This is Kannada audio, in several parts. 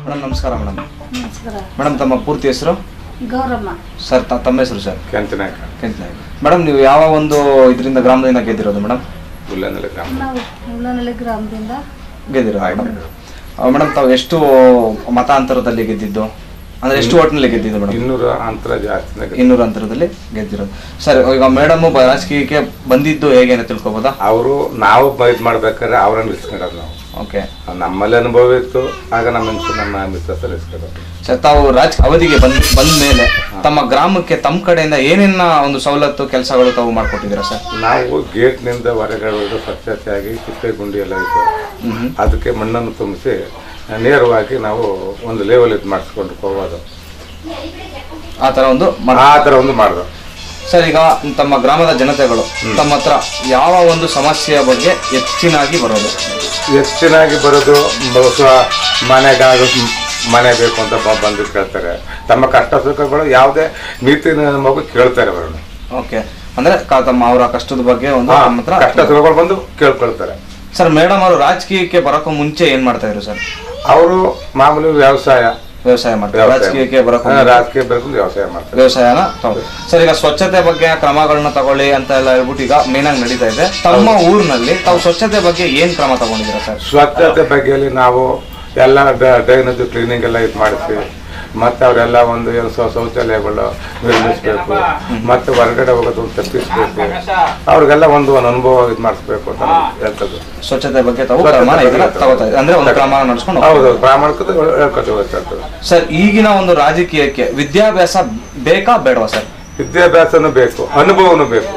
ಮೇಡಮ್ ನಮಸ್ಕಾರ ಮೇಡಮ್ ನಮಸ್ಕಾರ ಮೇಡಮ್ ತಮ್ಮ ಪೂರ್ತಿ ಹೆಸರು ಗೌರಮ್ಮ ಸರ್ ತ- ತಮ್ಮ ಹೆಸರು ಸರ್ ಕೆಂಚನಾಯಕ ಕೆಂಚ ಮೇಡಮ್ ನೀವು ಯಾವ ಒಂದು ಇದರಿಂದ ಗ್ರಾಮದಿಂದ ಗೆದ್ದಿರೋದು ಮೇಡಮ್ ಹುಲ್ಲನಲ್ಲ ಗ್ರಾಮ ನಾವು ಉಳ್ಳನಳ್ಳಿ ಗ್ರಾಮದಿಂದ ಗೆದ್ದಿರೋದು ಮೇಡಮ್ ಮೇಡಮ್ ತಾವು ಎಷ್ಟು ಮತಾಂತರದಲ್ಲಿ ಗೆದ್ದಿದ್ದು ಅಂದ್ರೆ ಎಷ್ಟು ಓಟ್ನಲ್ಲಿ ಗೆದ್ದಿದ್ದು ಮೇಡಮ್ ಇನ್ನೂರು ಅಂತರ ಜಾಸ್ತಿ ಇನ್ನೂರು ಅಂತರದಲ್ಲಿ ಗೆದ್ದಿರೋದು ಸರ್ ಈಗ ಮೇಡಮ್ ರಾಜಕೀಯಕ್ಕೆ ಬಂದಿದ್ದು ಹೇಗೆ ಅಂತ ತಿಳ್ಕೊಬೋದಾ ಅವರು ನಾವು ಇದು ಮಾಡ್ಬೇಕಾದ್ರೆ ಅವ್ರನ್ನ ಇಸ್ಕೊಂಡವ್ರು ನಾವು ಓಕೆ ನಮ್ಮಲ್ಲಿ ಅನುಭವ ಇತ್ತು ಆಗ ನಮ್ಮ ಹೆಂಗ್ಸು ನಮ್ಮ ಮಿಸ್ಸಲ್ಲಿ ಇಸ್ಕೊಂಡವ್ರು ಸರ್ ತಾವು ರಾಜ ಅವಧಿಗೆ ಬಂದ್ ಬಂದ ಮೇಲೆ ತಮ್ಮ ಗ್ರಾಮಕ್ಕೆ ತಮ್ಮ ಕಡೆಯಿಂದ ಏನೇನ ಒಂದು ಸವಲತ್ತು ಕೆಲಸಗಳು ತಾವು ಮಾಡ್ಕೊಟ್ಟಿದ್ದೀರಾ ಸರ್ ನಾವು ಗೇಟ್ನಿಂದ ಹೊರಗಡೆ ಹೋಗಿ ಸ್ವಚ್ಛತೆಯಾಗಿ ತಿಪ್ಪೆ ಗುಂಡಿ ಎಲ್ಲ ಇತ್ತು ಅದಕ್ಕೆ ಮಣ್ಣನ್ನು ತುಂಬಿಸಿ ನೇರವಾಗಿ ನಾವು ಒಂದು ಲೆವೆಲ್ ಇದು ಮಾಡಿಸ್ಕೊಂಡು ಹೋಗೋದು ಆ ತರ ಒಂದು ಮಾಡ್- ಆ ಥರ ಒಂದು ಮಾಡಿದ್ರು ಸರ್ ಈಗ ತಮ್ಮ ಗ್ರಾಮದ ಜನತೆಗಳು ತಮ್ಮ ಹತ್ರ ಯಾವ ಒಂದು ಸಮಸ್ಯೆಯ ಬಗ್ಗೆ ಹೆಚ್ಚಿನಾಗಿ ಬರೋದು ಹೆಚ್ಚಿನಾಗಿ ಬರೋದು ಬಹುಶಃ ಮನೆಗಾಗ ಮನೆ ಬೇಕು ಅಂತ ಬ- ಬಂದು ಕೇಳ್ತಾರೆ ತಮ್ಮ ಕಷ್ಟ ಸುಖಗಳು ಯಾವುದೇ ನೀತಿ ಮಗು ಕೇಳ್ತಾರೆ ಅವರನ್ನು ಓಕೆ ಅಂದ್ರೆ ಕ- ತಮ್ಮ ಅವರ ಕಷ್ಟದ ಬಗ್ಗೆ ಒಂದು ಹಾ, ತಮ್ಮ ಹತ್ರ ಕಷ್ಟ ಸುಖಗಳು ಬಂದು ಕೇಳ್ಕೊಳ್ತಾರೆ ಸರ್ ಮೇಡಮ್ ಅವರು ರಾಜಕೀಯಕ್ಕೆ ಬರೋಕ್ಕೂ ಮುಂಚೆ ಏನ್ ಮಾಡ್ತಾ ಇದ್ರು ಸರ್ ಅವರು ಮಾಮೂಲಿ ವ್ಯವಸಾಯ ವ್ಯವಸಾಯ ಮಾಡ್ತಾರೆ ವ್ಯವಸಾಯ. ರಾಜಕೀಯಕ್ಕೆ ಬರೋಕ್ಕೂ ಹಾ, ಮುಂಚೆ ರಾಜಕೀಯ ಬೇಕು ವ್ಯವಸಾಯ ಮಾಡ್ತಾರೆ ವ್ಯವಸಾಯನ ತಗೊಳ್ಳಿ ಸರ್ ಈಗ ಸ್ವಚ್ಛತೆ ಬಗ್ಗೆ ಕ್ರಮಗಳನ್ನ ತಗೊಳ್ಳಿ ಅಂತ ಎಲ್ಲ ಹೇಳ್ಬಿಟ್ಟು ಈಗ ಮೇನ್ ಆಗಿ ನಡೀತಾ ಇದೆ ತಮ್ಮ ಊರಿನಲ್ಲಿ ತಾವು ಸ್ವಚ್ಛತೆ ಬಗ್ಗೆ ಏನ್ ಕ್ರಮ ತಗೊಂಡಿದ್ದೀರಾ ಸರ್ ಸ್ವಚ್ಛತೆ ಬಗ್ಗೆಯಲ್ಲಿ ನಾವು ಎಲ್ಲ ಡ್ರೈನೇಜ್ ಕ್ಲೀನಿಂಗ್ ಎಲ್ಲ ಇದು ಮಾಡಿಸಿ ಮತ್ತೆ ಅವರೆಲ್ಲ ಒಂದು ಏನು ಶೌ- ಶೌಚಾಲಯಗಳು ನಿರ್ಮಿಸ್ಬೇಕು ಮತ್ತೆ ಹೊರಗಡೆ ಹೋಗೋದು ತಪ್ಪಿಸ್ಬೇಕು ಅವ್ರಿಗೆಲ್ಲ ಒಂದು ಒಂದು ಅನುಭವ ಇದು ಮಾಡಿಸ್ಬೇಕು ಅಂತ ನಾನು ಹೇಳ್ತದ್ದು ಸ್ವಚ್ಛತೆ ಬಗ್ಗೆ ತಾವು ಸ್ವಚ್ಛತೆ ಕ್ರಮ ಇದನ್ನ ಬಗ್ಗೆ ತಗೋತಾ ಇದ್ದೀರಾ ಅಂದ್ರೆ ಒಂದು ಕ್ರಮ ನಡ್ಸ್ಕೊಂಡು ಹೋಗ್ತಾ ಹೌದು ಪ್ರಾಮಾಣಿಕತೆ ಹೇಳ್ಕೊತೀವಿ ಹೇಳ್ತದ್ದು ಸರ್ ಈಗಿನ ಒಂದು ರಾಜಕೀಯಕ್ಕೆ ವಿದ್ಯಾಭ್ಯಾಸ ಬೇಕಾ ಬೇಡವಾ ಸರ್ ವಿದ್ಯಾಭ್ಯಾಸನೂ ಬೇಕು ಅನುಭವನೂ ಬೇಕು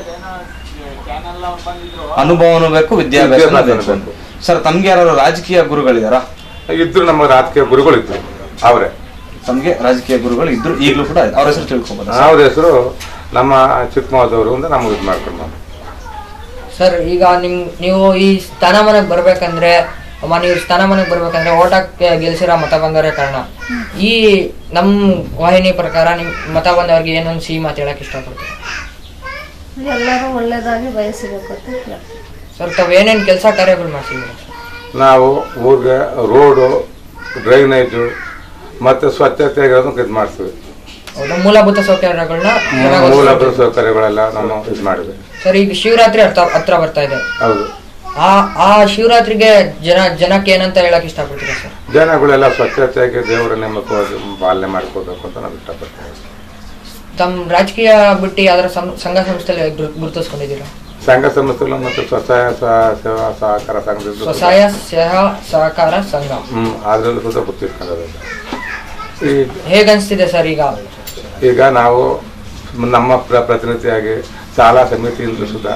ಅನುಭವನೂ ಬೇಕು ವಿದ್ಯಾಭ್ಯಾಸನೂ ವಿದ್ಯಾಭ್ಯಾಸನೂ ಬೇಕು ಬೇಕು. ಸರ್ ತಮ್ಗೆ ಯಾರು ರಾಜಕೀಯ ಗುರುಗಳಿದಾರಾ ಇದ್ರು ನಮ್ಮ ರಾಜಕೀಯ ಗುರುಗಳಿದ್ರು ಅವರೇ ತಮ್ಗೆ ರಾಜಕೀಯ ಗುರುಗಳು ಇದ್ರು ಈಗಲೂ ಕೂಡ ಅವ್ರ ಹೆಸರು ತಿಳ್ಕೊಬೋದಾ ಅವ್ರ ಹೆಸರು ನಮ್ಮ ಚಿಕ್ಕಮಗಳೂರು ಅಂತ ನಮಗೆ ಇದು ಮಾಡ್ಕೊಂಡು ಬಂದ್ರು. ಸರ್ ಈಗ ನಿಮ್ ನೀವು ಈ ಸ್ಥಾನಮಾನಕ್ಕೆ ಬರ್ಬೇಕಂದ್ರೆ ಅಮ್ಮ ನೀವು ಸ್ಥಾನಮಾನಕ್ಕೆ ಬರ್ಬೇಕಂದ್ರೆ ಓಟಕ್ಕೆ ಗೆಲ್ಸಿರೋ ಮತ ಬಂದವರೇ ಕಾರಣ ಈ ನಮ್ ವಾಹಿನಿ ಪ್ರಕಾರ ನಿಮ್ ಮತ ಬಂದವ್ರಿಗೆ ಏನೊಂದು ಸಿಹಿ ಮಾತು ಹೇಳಕ್ ಇಷ್ಟಪಡ್ತೀವಿ ಎಲ್ಲರೂ ಒಳ್ಳೇದಾಗಿ ಬಯಸಬೇಕು ಅಂತ ಕೇಳ್ತೀನಿ ಸರ್ ತಾವ್ ಏನೇನ್ ಕೆಲಸ ಕಾರ್ಯಗಳು ಮಾಡ್ಸಿದ್ದೀರಾ ನಾವು ಊರಿಗೆ ರೋಡು ಡ್ರೈನೇಜು ಮತ್ತು ಸ್ವಚ್ಛತೆಗಳನ್ನು ಇದು ಮಾಡ್ತೀವಿ ಹೌದಾ ಮೂಲಭೂತ ಸೌಕರ್ಯಗಳನ್ನ ಮೂಲಭೂತ ಸೌಕರ್ಯಗಳೆಲ್ಲ ನಾವು ಇದು ಮಾಡಿದ್ವಿ ಸರ್ ಈಗ ಶಿವರಾತ್ರಿ ಹತ್ರ ಹತ್ರ ಬರ್ತಾ ಇದೆ ಹೌದು ಆ ಆ ಶಿವರಾತ್ರಿಗೆ ಜನ ಜನಕ್ಕೆ ಏನಂತ ಹೇಳಕ್ ಇಷ್ಟಪಡ್ತೀರಾ ಸರ್ ಜನಗಳೆಲ್ಲ ಸ್ವಚ್ಛತೆಯಾಗಿ ದೇವರ ನೇಮಕವಾಗಿ ಪಾಲನೆ ಮಾಡ್ಕೋಬೇಕು ಅಂತ ನಾವು ಇಷ್ಟಪಡ್ತೀವಿ ತಮ್ಮ ರಾಜಕೀಯ ಬಿಟ್ಟು ಯಾವ್ದಾರ ಸಂ- ಸಂಘ ಸಂಸ್ಥೆಯಲ್ಲಿ ಗುರ್- ಗುರುತಿಸ್ಕೊಂಡಿದ್ದೀರಾ ಸಂಘ ಸಂಸ್ಥೆಗಳು ಮತ್ತು ಸ್ವಸಹಾಯ ಸ- ಸೇವಾ ಸಹಕಾರ ಸಂಘದಿಂದ ಸ್ವಸಹಾಯ ಸಹ ಸಹಕಾರ ಸಂಘ ಹ್ಮ್ ಅದರಲ್ಲೂ ಸುತ್ತ ಗುರ್ತಿಸ್ಕೊಂಡಿರೋದು ಈ ಹೇಗನ್ಸ್ತಿದೆ ಸರ್ ಈಗ ಈಗ ನಾವು ನಮ್ಮ ಪ್ರ- ಪ್ರತಿನಿಧಿಯಾಗಿ ಶಾಲಾ ಸಮಿತಿಯಿಂದ ಸುಧಾ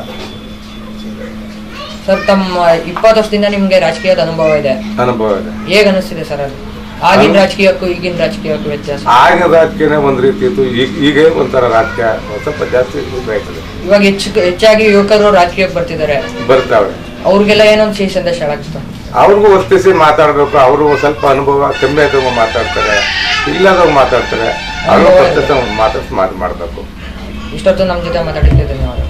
ಸರ್ ತಮ್ಮ ಇಪ್ಪತ್ತು ವರ್ಷದಿಂದ ನಿಮ್ಗೆ ರಾಜಕೀಯದ ಅನುಭವ ಇದೆ ಅನುಭವ ಇದೆ ಹೇಗ್ ಅನಿಸ್ತಿದೆ ಸರ್ ಅದು ಆಗಿನ ರಾಜಕೀಯಕ್ಕೂ ಈಗಿನ ರಾಜಕೀಯಕ್ಕೂ ವ್ಯತ್ಯಾಸ ಆಗಿನ ರಾಜಕೀಯನೇ ಒಂದು ರೀತಿ ಇತ್ತು ಈಗ ಈಗ ಒಂಥರ ರಾಜಕೀಯ ಒಂದ್ ಸ್ವಲ್ಪ ಜಾಸ್ತಿ ಇದಾಯ್ತದೆ ಇವಾಗ ಹೆಚ್ಚು ಹೆಚ್ಚಾಗಿ ಯುವಕರು ರಾಜಕೀಯಕ್ಕೆ ಬರ್ತಿದ್ದಾರೆ ಬರ್ತಾವೆ ಅವ್ರಿಗೆಲ್ಲ ಏನೊಂದು ಸಿಹಿ ಸಂದೇಶ ಹೇಳಕ್ತ ಅವ್ರಿಗೂ ವರ್ತಿಸಿ ಮಾತಾಡಬೇಕು ಅವರು ಸ್ವಲ್ಪ ಅನುಭವ ಕಮ್ಮಿ ಆದವಾಗ ಮಾತಾಡ್ತಾರೆ ಇಲ್ಲದವ್ರು ಮಾತಾಡ್ತಾರೆ ಅವರು ಮಾತಾಡ್ಸಿ ಮಾತು ಮಾಡಬೇಕು ಇಷ್ಟೊತ್ತು ನಮ್ಮ ಜೊತೆ ಮಾತಾಡಿದ್ದೆ ಧನ್ಯವಾದಗಳು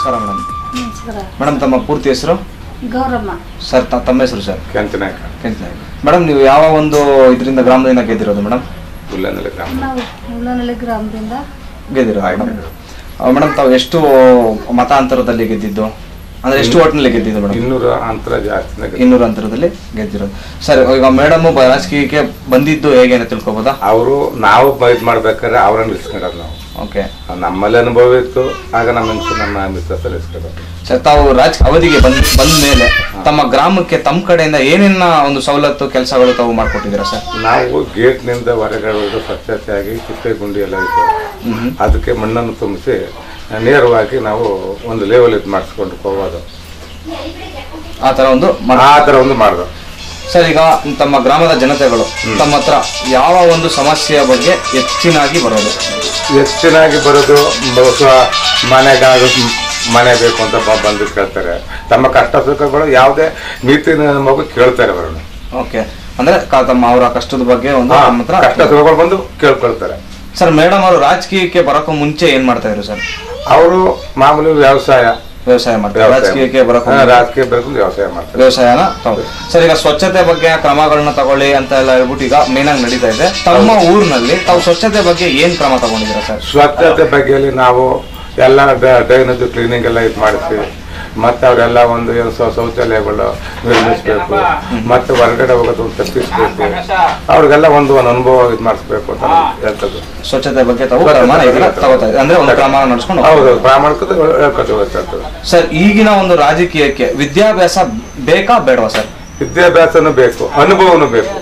ನಮಸ್ಕಾರ ಮೇಡಮ್ ನಮಸ್ಕಾರ ಮೇಡಮ್ ತಮ್ಮ ಪೂರ್ತಿ ಹೆಸರು ಗೌರಮ್ಮ ಸರ್ ತ- ತಮ್ಮ ಹೆಸರು ಸರ್ ಕೆಂಚನಾಯಕ ಮೇಡಮ್ ನೀವು ಯಾವ ಒಂದು ಇದರಿಂದ ಗ್ರಾಮದಿಂದ ಗೆದ್ದಿರೋದು ಮೇಡಮ್ ಹುಲ್ಲನಲ್ಲ ಗ್ರಾಮ ನಾವು ಉಳ್ಳನಳ್ಳಿ ಗ್ರಾಮದಿಂದ ಗೆದ್ದಿರೋದು ಮೇಡಮ್ ಮೇಡಮ್ ತಾವು ಎಷ್ಟು ಮತ ಅಂತರದಲ್ಲಿ ಗೆದ್ದಿದ್ದು ಅಂದ್ರೆ ಎಷ್ಟು ಓಟ್ನಲ್ಲಿ ಗೆದ್ದಿದ್ದು ಮೇಡಮ್ ಇನ್ನೂರ ಅಂತರ ಜಾಸ್ತಿನೇ ಗೆದ್ದು. ಇನ್ನೂರು ಅಂತರದಲ್ಲಿ ಗೆದ್ದಿರೋದು ಸರ್ ಈಗ ಮೇಡಮ್ ರಾಜಕೀಯಕ್ಕೆ ಬಂದಿದ್ದು ಹೇಗೆ ಅಂತ ತಿಳ್ಕೊಬೋದಾ ಅವರು ನಾವು ಇದು ಮಾಡ್ಬೇಕಾದ್ರೆ ಅವ್ರನ್ನ ಇಸ್ಕೊಂಡೋದು ನಾವು ಓಕೆ ನಮ್ಮಲ್ಲಿ ಅನುಭವ ಇತ್ತು ಆಗ ನಮ್ಮ ಹೆಂಗ್ಸು ನಮ್ಮ ಮಿತ್ರಸಲ್ಲಿ ಇಸ್ಕೊಂಡೋದು ಸರ್ ತಾವು ರಾಜ ಅವಧಿಗೆ ಬಂದ್ ಬಂದ ಮೇಲೆ ತಮ್ಮ ಗ್ರಾಮಕ್ಕೆ ತಮ್ಮ ಕಡೆಯಿಂದ ಏನೇನ ಒಂದು ಸವಲತ್ತು ಕೆಲಸಗಳು ತಾವು ಮಾಡ್ಕೊಟ್ಟಿದ್ದೀರಾ ಸರ್ ನಾವು ಗೇಟ್ನಿಂದ ಹೊರಗಡೆ ಹೋಗಿ ಸ್ವಚ್ಛತೆಯಾಗಿ ತಿಪ್ಪೆ ಗುಂಡಿ ಎಲ್ಲ ಇತ್ತು ಹ್ಮ್ ಅದಕ್ಕೆ ಮಣ್ಣನ್ನು ತುಂಬಿಸಿ ನೇರವಾಗಿ ನಾವು ಒಂದು ಲೆವೆಲ್ ಇದು ಮಾಡಿಸ್ಕೊಂಡು ಹೋಗೋದು ಆ ತರ ಒಂದು ಮಾಡ್- ಆ ಥರ ಒಂದು ಮಾಡ್ದು ಸರ್ ಈಗ ತಮ್ಮ ಗ್ರಾಮದ ಜನತೆಗಳು ತಮ್ಮ ಹತ್ರ ಯಾವ ಒಂದು ಸಮಸ್ಯೆಯ ಬಗ್ಗೆ ಹೆಚ್ಚಿನಾಗಿ ಬರೋದು ಹೆಚ್ಚಿನಾಗಿ ಬರೋದು ಬಹುಶಃ ಮನೆಗಾಗ ಮನೆ ಬೇಕು ಅಂತ ಬ- ಬಂದು ಕೇಳ್ತಾರೆ ತಮ್ಮ ಕಷ್ಟ ಸುಖಗಳು ಯಾವುದೇ ನೀತಿನ ಮಗು ಕೇಳ್ತಾರೆ ಬರೋಣ ಓಕೆ ಅಂದ್ರೆ ಕ- ತಮ್ಮ ಅವರ ಕಷ್ಟದ ಬಗ್ಗೆ ಒಂದು ಹಾ, ತಮ್ಮ ಹತ್ರ ಕಷ್ಟ ಸುಖಗಳು ಬಂದು ಕೇಳ್ಕೊಳ್ತಾರೆ ಸರ್ ಮೇಡಮ್ ಅವರು ರಾಜಕೀಯಕ್ಕೆ ಬರೋಕ್ಕೂ ಮುಂಚೆ ಏನ್ ಮಾಡ್ತಾ ಇದ್ರು ಸರ್ ಅವರು ಮಾಮೂಲಿ ವ್ಯವಸಾಯ ವ್ಯವಸಾಯ ಮಾಡ್ತಾರೆ ವ್ಯವಸಾಯ. ರಾಜಕೀಯಕ್ಕೆ ಬರೋಕ್ಕೂ ಹಾ, ಮುಂಚೆ ರಾಜಕೀಯ ಬೇಕು ವ್ಯವಸಾಯ ಮಾಡ್ತಾರೆ ವ್ಯವಸಾಯನ ತಗೊಳ್ಳಿ ಸರ್ ಈಗ ಸ್ವಚ್ಛತೆ ಬಗ್ಗೆ ಕ್ರಮಗಳನ್ನ ತಗೊಳ್ಳಿ ಅಂತ ಎಲ್ಲ ಹೇಳ್ಬಿಟ್ಟು ಈಗ ಮೇನ್ ಆಗಿ ನಡೀತಾ ಇದೆ ತಮ್ಮ ಊರಿನಲ್ಲಿ ತಾವು ಸ್ವಚ್ಛತೆ ಬಗ್ಗೆ ಏನ್ ಕ್ರಮ ತಗೊಂಡಿದ್ದೀರಾ ಸರ್ ಸ್ವಚ್ಛತೆ ಬಗ್ಗೆಯಲ್ಲಿ ನಾವು ಎಲ್ಲ ಡೈನದ್ದು ಕ್ಲೀನಿಂಗ್ ಎಲ್ಲ ಇದು ಮಾಡಿಸಿ ಮತ್ತೆ ಅವರೆಲ್ಲ ಒಂದು ಏನು ಶೌ- ಶೌಚಾಲಯಗಳು ನಿರ್ಮಿಸ್ಬೇಕು ಮತ್ತೆ ಹೊರಗಡೆ ಹೋಗೋದು ಒಂದು ತಪ್ಪಿಸ್ಬೇಕು ಅವ್ರಿಗೆಲ್ಲ ಒಂದು ಒಂದು ಅನುಭವ ಇದು ಮಾಡಿಸ್ಬೇಕು ಅಂತ ನಾನು ಹೇಳ್ತದ್ದು ಸ್ವಚ್ಛತೆ ಬಗ್ಗೆ ತಾವು ಸ್ವಚ್ಛತೆ ಕ್ರಮ ಇದನ್ನ ಬಗ್ಗೆ ತಗೋತಾ ಇದ್ದೀರಾ. ಅಂದ್ರೆ ಒಂದು ಕ್ರಮ ನಡ್ಸ್ಕೊಂಡು ಹೋಗ್ತಾ ಹೌದು ಪ್ರಾಮಾಣಿಕತೆ ಹೇಳ್ಕೊಟ್ಟು ಹೋಗ್ತಾ ಸರ್ ಈಗಿನ ಒಂದು ರಾಜಕೀಯಕ್ಕೆ ವಿದ್ಯಾಭ್ಯಾಸ ಬೇಕಾ ಬೇಡವಾ ಸರ್ ವಿದ್ಯಾಭ್ಯಾಸನೂ ಬೇಕು ಅನುಭವನೂ ಬೇಕು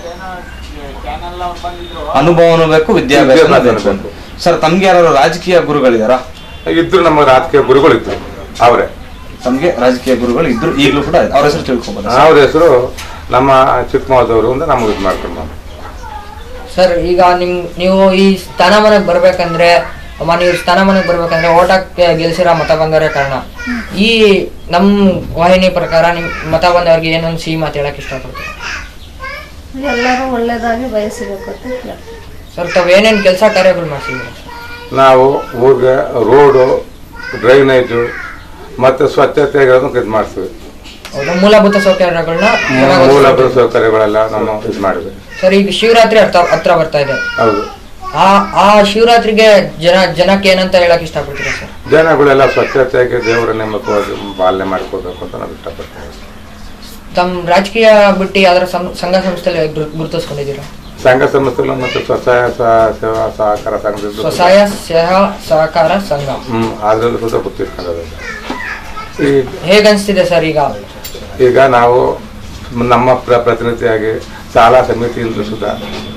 ಅನುಭವನೂ ಬೇಕು ವಿದ್ಯಾಭ್ಯಾಸ ವಿದ್ಯಾಭ್ಯಾಸನೂ ಬೇಕು ಸರ್ ತಮ್ಗೆ ಯಾರು ರಾಜಕೀಯ ಗುರುಗಳಿದಾರಾ ಇದ್ರು ನಮ್ಮ ರಾಜಕೀಯ ಗುರುಗಳಿದ್ರು ಅವರೇ ತಮ್ಗೆ ರಾಜಕೀಯ ಗುರುಗಳು ಇದ್ರು ಈಗಲೂ ಕೂಡ ಅವ್ರ ಹೆಸರು ತಿಳ್ಕೊಬೋದಾ ಅವ್ರ ಹೆಸರು ನಮ್ಮ ಚಿಕ್ಕಮಗಳೂರು ಅಂತ ನಮ್ಗೆ ಇದು ಮಾಡ್ಕೊಂಡು ಸರ್ ಈಗ ನಿಮ್ ನೀವು ಈ ಸ್ಥಾನಮಾನಕ್ಕೆ ಬರ್ಬೇಕಂದ್ರೆ ಅಮ್ಮ ನೀವು ಸ್ಥಾನಮಾನಕ್ಕೆ ಬರ್ಬೇಕಂದ್ರೆ ಓಟ್ ಹಾಕಿ ಗೆಲ್ಸಿರೋ ಮತ ಬಂದವರೇ ಕಾರಣ ಈ ನಮ್ ವಾಹಿನಿ ಪ್ರಕಾರ ನಿಮ್ ಮತ ಬಂದವ್ರಿಗೆ ಏನೊಂದು ಸಿಹಿ ಮಾತು ಹೇಳಕ್ ಇಷ್ಟಪಡ್ತೀವಿ ಎಲ್ಲರೂ ಒಳ್ಳೇದಾಗಿ ಬಯಸಬೇಕು ಅಂತ ಕೇಳ್ತೀನಿ ಸರ್ ತಾವ್ ಏನೇನ್ ಕೆಲಸ ಕಾರ್ಯಗಳು ಮಾಡ್ಸಿದ್ದೀರಾ ನಾವು ಊರಿಗೆ ರೋಡು ಡ್ರೈನೇಜು ಮತ್ತೆ ಸ್ವಚ್ಛತೆಗಳನ್ನು ಇದು ಮಾಡ್ತೀವಿ ಹೌದಾ? ಮೂಲಭೂತ ಸೌಕರ್ಯಗಳನ್ನ ಚೆನ್ನಾಗ್ ಒದಗಿಸ್ಕೊಡ್ತೀವಿ. ಮೂಲಭೂತ ಸೌಕರ್ಯಗಳೆಲ್ಲ ನಾವು ಇದು ಮಾಡಿದ್ವಿ ಸರ್ ಈಗ ಶಿವರಾತ್ರಿ ಹತ್ರ ಹತ್ರ ಬರ್ತಾ ಇದೆ ಹೌದು ಆ ಆ ಶಿವರಾತ್ರಿಗೆ ಜನ ಜನಕ್ಕೆ ಏನಂತ ಹೇಳಕ್ ಇಷ್ಟಪಡ್ತೀರಾ ಸರ್ ಜನಗಳೆಲ್ಲ ಸ್ವಚ್ಛತೆಯಾಗಿ ದೇವರ ನೇಮಕವಾಗಿ ಪಾಲನೆ ಮಾಡ್ಕೋಬೇಕು ಅಂತ ನಾವು ಇಷ್ಟಪಡ್ತೀವಿ ತಮ್ಮ ರಾಜಕೀಯ ಬಿಟ್ಟು ಯಾವ್ದಾರ ಸಂ- ಸಂಘ ಸಂಸ್ಥೆಯಲ್ಲಿ ಗುರ್- ಗುರುತಿಸ್ಕೊಂಡಿದ್ದೀರಾ ಸಂಘ ಸಂಸ್ಥೆಗಳು ಮತ್ತು ಸ್ವಸಹಾಯ ಸ- ಸೇವಾ ಸಹಕಾರ ಸಂಘದಿಂದ ಸ್ವಸಹಾಯ ಸೇವಾ ಸಹಕಾರ ಸಂಘ ಹ್ಮ್ ಅದ್ರಲ್ಲೂ ಸುತ್ತ ಗುರ್ತಿಸ್ಕೊಂಡದ್ದು ಈ ಹೇಗನ್ಸ್ತಿದೆ ಸರ್ ಈಗ ಈಗ ನಾವು ನಮ್ಮ ಪ್ರ- ಪ್ರತಿನಿಧಿಯಾಗಿ ಶಾಲಾ ಸಮಿತಿಯಿಂದ ಸುಧಾ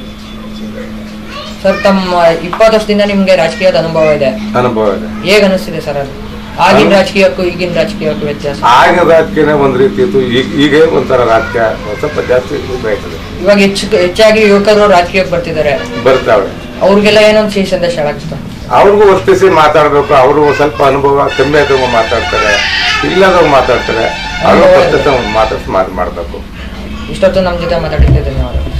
ಸರ್ ತಮ್ಮ ಇಪ್ಪತ್ತು ವರ್ಷದಿಂದ ನಿಮ್ಗೆ ರಾಜಕೀಯದ ಅನುಭವ ಇದೆ ಅನುಭವ ಇದೆ ಹೇಗ್ ಅನಿಸ್ತಿದೆ ಸರ್ ಅದು ಆಗಿನ ರಾಜಕೀಯಕ್ಕೂ ಈಗಿನ ರಾಜಕೀಯಕ್ಕೂ ವ್ಯತ್ಯಾಸ ಆಗಿನ ರಾಜಕೀಯನೇ ಒಂದು ರೀತಿ ಇತ್ತು ಈಗ ಈಗ ಒಂಥರ ರಾಜಕೀಯ ಒಂದ್ ಸ್ವಲ್ಪ ಜಾಸ್ತಿ ಇದಾಯ್ತದೆ ಇವಾಗ ಹೆಚ್ಚು ಹೆಚ್ಚಾಗಿ ಯುವಕರು ರಾಜಕೀಯಕ್ಕೆ ಬರ್ತಿದ್ದಾರೆ ಬರ್ತಾವೆ ಅವ್ರಿಗೆಲ್ಲ ಏನೊಂದು ಸಿಹಿ ಸಂದೇಶ ಹೇಳಕ್ ಇಷ್ಟ ಅವ್ರಿಗೂ ವರ್ತಿಸಿ ಮಾತಾಡ್ಬೇಕು ಅವರು ಸ್ವಲ್ಪ ಅನುಭವ ಕಮ್ಮಿ ಆದವ್ ಮಾತಾಡ್ತಾರೆ ಇಲ್ಲದವ್ ಮಾತಾಡ್ತಾರೆ ಅವ್ರು ಮಾತಾಡ್ಸಿ ಮಾತು ಮಾಡ್ಬೇಕು ಇಷ್ಟೊತ್ತು ನಮ್ಮ ಜೊತೆ ಮಾತಾಡಿದ್ದೆ ಧನ್ಯವಾದ